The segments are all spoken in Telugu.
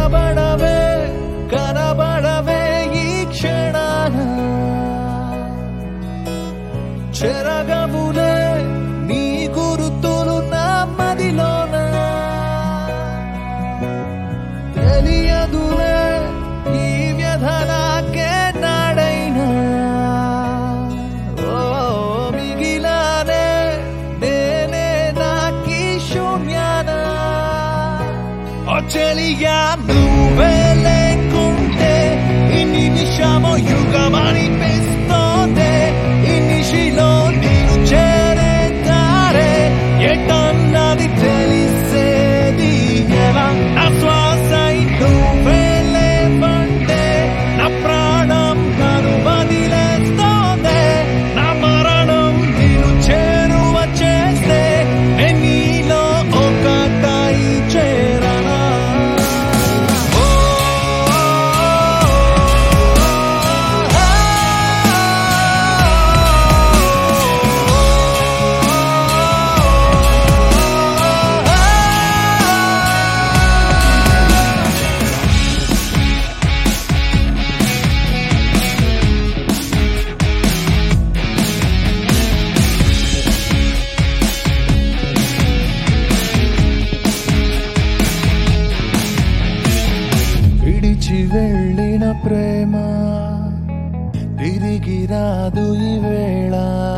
కనబడవే కనబడవే ఈ క్షణాన చెరగవులే నీ గురుతులు నా మదిలోన తెలియదులే ఈ వ్యధ నాకే నాడైనా ఓ మిగిలానే నేనే నాకి శూన్యాన ఓ చెలియా నువ్వే లేకుంటే ఇన్ని నిమిషమో యుగమనిపిస్తోందే ఈ నిశిలో నేను చేరే దారే ఎటన్నది తెలిసేది ఎలా నా శ్వాస నువ్వే లేవంటే నా ప్రాణం నన్ను వదిలేస్తోందే నా మరణం నేను చేరువ చేస్తే నేను నీలో ఒకటై చేరనా ఓ విడిచి వెళ్ళిన ప్రేమ తిరిగి రాదు ఈ వేళ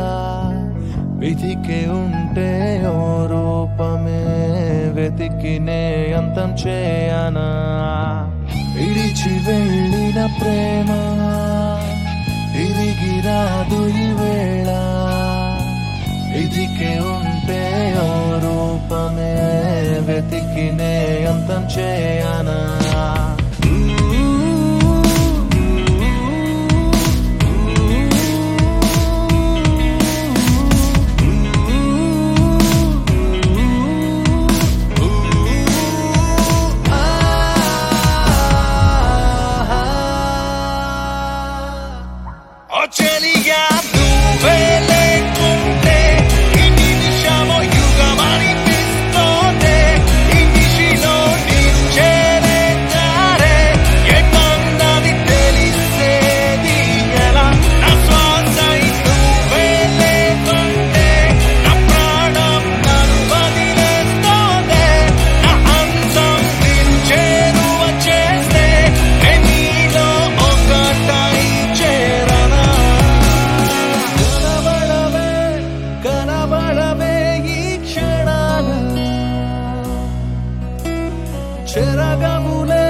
వెతికే ఉంటే ఓ రూపమే వెతికినే అంతం చేయనా విడిచి వెళ్ళిన ప్రేమ తిరిగి రాదు ఈ వేళ వెతికే ఉంటే ఓ రూపమే వెతికినే అంతం చేయనా ఓ చెలియా నువ్వే లేకుంటే ఈ నిమిషమో యుగమనిపిస్తోందే ఈ నిశిలో నేను చేరే దారే ఎటన్నది తెలిసేది ఎలా నా శ్వాస నువ్వే లేకుంటే నా ప్రాణం నన్ను వదిలేస్తోందే నా అంతం నేను చేరువ చేస్తే నేను నీలో ఒకటై చేరనా కనబడవే కనబడవే ఈ క్షణాన చెరగములే